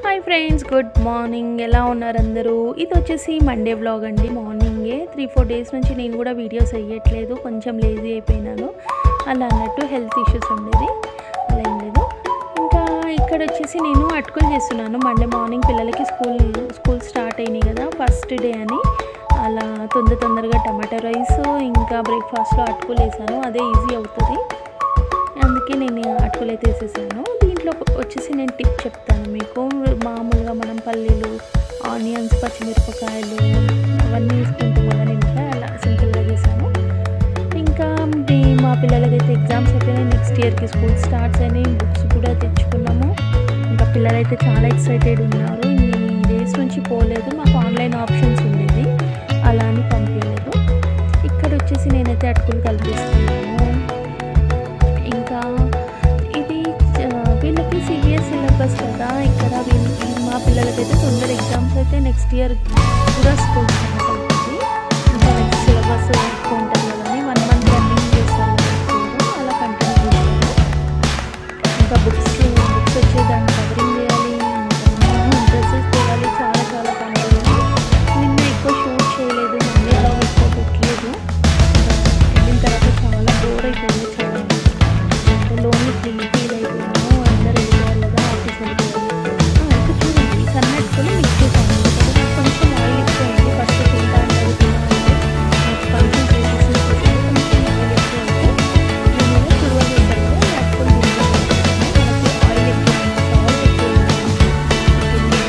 Hi friends good morning ఎలా ఉన్నారు అందరూ ఇది వచ్చేసి మండే వ్లాగ్ అండి మార్నింగే త్రీ ఫోర్ డేస్ నుంచి నేను కూడా వీడియోస్ వేయట్లేదు కొంచెం లేజీ అయిపోయినాను అలా అన్నట్టు హెల్త్ ఇష్యూస్ ఉండేది అలా ఏం లేదు ఇంకా ఇక్కడ వచ్చేసి నేను అటుకులు చేస్తున్నాను మండే మార్నింగ్ పిల్లలకి స్కూల్ స్కూల్ స్టార్ట్ అయినాయి కదా ఫస్ట్ డే అని అలా తొందర తొందరగా టమాటా రైస్ ఇంకా బ్రేక్ఫాస్ట్లో అటుకులు వేసాను అదే ఈజీ అవుతుంది అందుకే నేను అటుకులు అయితే వేసేసాను దీంట్లో వచ్చేసి నేను టిప్ చెప్తాను మీకు మామూలుగా మనం పల్లీలు ఆనియన్స్ పచ్చిమిరపకాయలు అవన్నీ వేసుకుంటాం కదా నిమ్మకాయ అలా సింపుల్గా చేశాను ఇంకా మీ- మా పిల్లలకైతే ఎగ్జామ్స్ అయిపోయినాయి నెక్స్ట్ ఇయర్కి స్కూల్ స్టార్ట్స్ అయినాయి బుక్స్ కూడా తెచ్చుకున్నాము ఇంకా పిల్లలైతే చాలా ఎక్సైటెడ్ ఉన్నారు ఇన్ని డేస్ నుంచి పోలేదు మాకు ఆన్లైన్ ఆప్షన్స్ ఉండేది అలా అని పంపించలేదు ఇక్కడ వచ్చేసి నేనైతే అటుకులు కలిపిస్తున్నాను ఇంకా ఇది ఆ, వీళ్ళకి సిబిఎస్ సిలబస్ కదా ఇక్కడ వీళ్ళకి మా పిల్లలకైతే తొందర ఎగ్జామ్స్ అయితే నెక్స్ట్ ఇయర్ కూడా స్కూల్ స్టార్ట్ అవుతుంది ఇంకా నెక్స్ట్ సిలబస్ ఎక్కువ ఉంటుంది కదా అని వన్ మంత్ రన్నింగ్ చేస్తారు కదా స్కూల్ అలా కంటిన్యూ చేస్తాను ఇంకా బుక్స్ బుక్స్ వచ్చి దాన్ని కవరింగ్ చేయాలి ఇంకా డ్రెస్సెస్ చేయాలి చాలా చాలా పని ఉంది. నిన్న ఎక్కువ షూట్ చేయలేదు మండేలో ఎక్కువ పెట్టలేదు వెళ్ళిన తర్వాత చాలా బోర్ అయిపోయింది చాలా లోన్లీ ఫీల్ ఫీల్ అయిపోయాను అందరూ వెళ్ళారు కదా ఆఫీస్ వెళ్ళిపోయారు అయితే చూడండి సన్నట్టుకొని మిక్స్ చేశాను ఎందుకంటే నాకు కొంచెం ఆయిల్ ఎక్కువ ఉంది ఫస్ట్ తింటా అంటే తినాలంటే నాకు కొంచెం చేసేసి కొంచెం ఆయిల్ ఎక్కువ ఉంది నేను తురువ చేశాను కదా అప్పుడు మనకి ఆయిల్ ఎక్కువ సాల్ట్ ఎక్కువ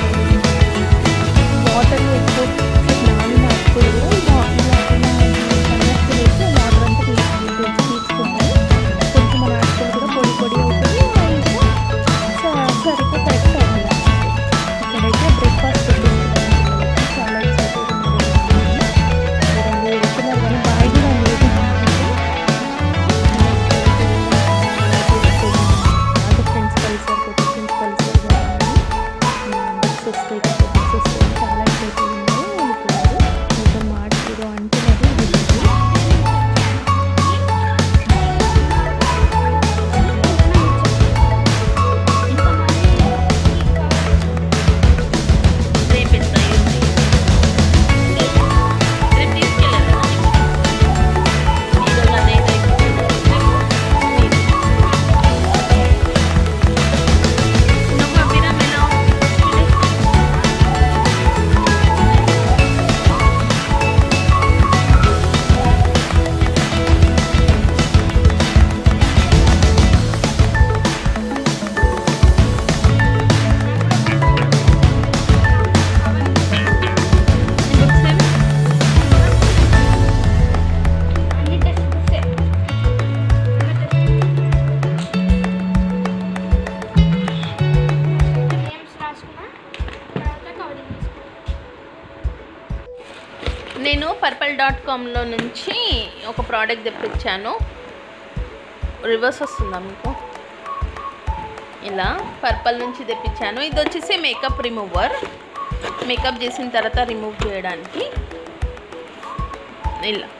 వాటర్ ఎక్కువ నానిన అప్పుడు వాటర్ సన్నట్టు వేసి వాటర్ అంతా తీసుకుంటాను తీసుకుంటాను కొంచెం మన అటుకులు కూడా పొడి పొడి అవుతుంది ఇంకా స- సరిగ్గా కరెక్ట్ అవ్వాలి ఇక్కడైతే బ్రేక్ఫాస్ట్ పెట్టేస్తున్నాను చాలా ఎక్సైటెడ్ ఉన్నారు వెళ్తున్నారు కానీ బాయ్ కూడా లేదు బాగా ఫ్రెండ్స్ కలిసారు కొత్త ఫ్రెండ్స్ కలిసారు కదా బుక్స్ వస్తాయి కొత్త బుక్స్ వస్తాయి చాలా ఎక్సైటెడ్ ఉన్నారు వెళ్ళిపోయారు ఇంకా మాట్లాడు అంటున్నారు వెళ్ళింది నేను పర్పల్ డాట్ కామ్లో నుంచి ఒక ప్రోడక్ట్ తెప్పించాను రివర్స్ వస్తుందా మీకు ఇలా పర్పల్ నుంచి తెప్పించాను ఇది వచ్చేసి మేకప్ రిమూవర్ మేకప్ చేసిన తర్వాత రిమూవ్ చేయడానికి ఇలా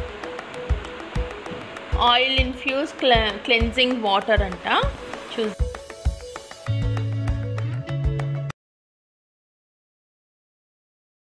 ఆయిల్ ఇన్ఫ్యూజ్ క్లెన్జింగ్ వాటర్ అంట చూసి